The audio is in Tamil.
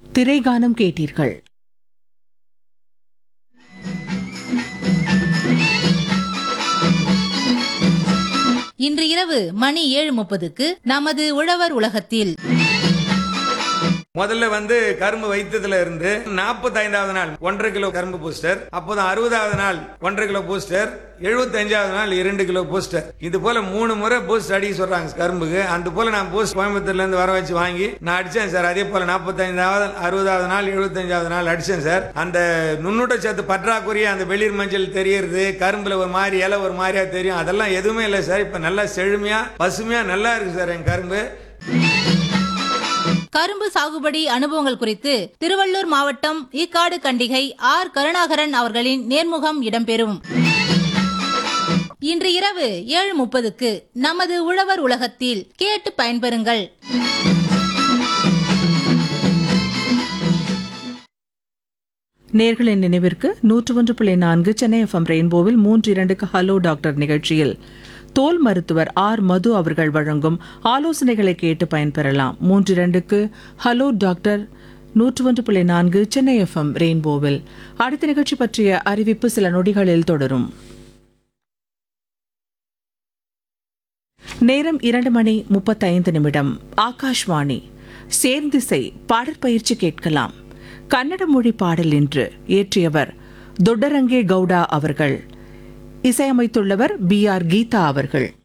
திரைகானம் கேட்டீர்கள் இன்று இரவு மணி ஏழு முப்பதுக்கு நமது உழவர் உலகத்தில் முதல்ல வந்து கரும்பு வைத்ததுல இருந்து நாற்பத்தைந்தாவது நாள் ஒன்றரை கிலோ கரும்பு பூஸ்டர் அப்போதான் அறுபதாவது நாள் ஒன்றரை கிலோ பூஸ்டர் எழுபத்தஞ்சாவது நாள் இரண்டு கிலோ பூஸ்டர் இது போல மூணு முறை பூஸ்ட் அடிக்க சொல்றாங்க கரும்புக்கு அந்த போல நான் பூஸ்ட் கோயம்புத்தூர்ல இருந்து வர வச்சு வாங்கி நான் அடிச்சேன் சார் அதே போல நாற்பத்தைந்தாவது அறுபதாவது நாள் எழுபத்தஞ்சாவது நாள் அடிச்சேன் சார் அந்த நுண்ணூட்டச்சத்து பற்றாக்குறைய அந்த வெளிர் மஞ்சள் தெரியறது கரும்புல ஒரு மாதிரி இலை ஒரு மாதிரியா தெரியும் அதெல்லாம் எதுவுமே இல்லை சார் இப்ப நல்லா செழுமையா பசுமையா நல்லா இருக்கு சார் என் கரும்பு கரும்பு சாகுபடி அனுபவங்கள் குறித்து திருவள்ளூர் மாவட்டம் ஈக்காடு கண்டிகை ஆர் கருணாகரன் அவர்களின் நேர்முகம் இடம்பெறும் இன்று இரவு ஏழு முப்பதுக்கு நமது உழவர் உலகத்தில் கேட்டு பயன்பெறுங்கள் நேர்களின் நினைவிற்கு நூற்று ஒன்று புள்ளி நான்கு சென்னை எஃப்எம் ரெயின்போவில் மூன்று இரண்டுக்கு ஹலோ டாக்டர் நிகழ்ச்சியில் தோல் மருத்துவர் ஆர் மது அவர்கள் வழங்கும் ஆலோசனைகளை கேட்டு பயன்பெறலாம் மூன்று இரண்டுக்கு ஹலோ டாக்டர் நூற்று ஒன்று புள்ளி நான்கு சென்னை எஃப்எம் ரெயின்போவில் அடுத்த நிகழ்ச்சி பற்றிய அறிவிப்பு சில நொடிகளில் தொடரும் நேரம் இரண்டு மணி முப்பத்தைந்து நிமிடம் ஆகாஷ்வாணி சேர்ந்திசை பாடற்பயிற்சி கேட்கலாம் கன்னட மொழி பாடல் என்று இயற்றியவர் தொட்டரங்கே கவுடா அவர்கள் இசையமைத்துள்ளவர் பி ஆர் கீதா அவர்கள்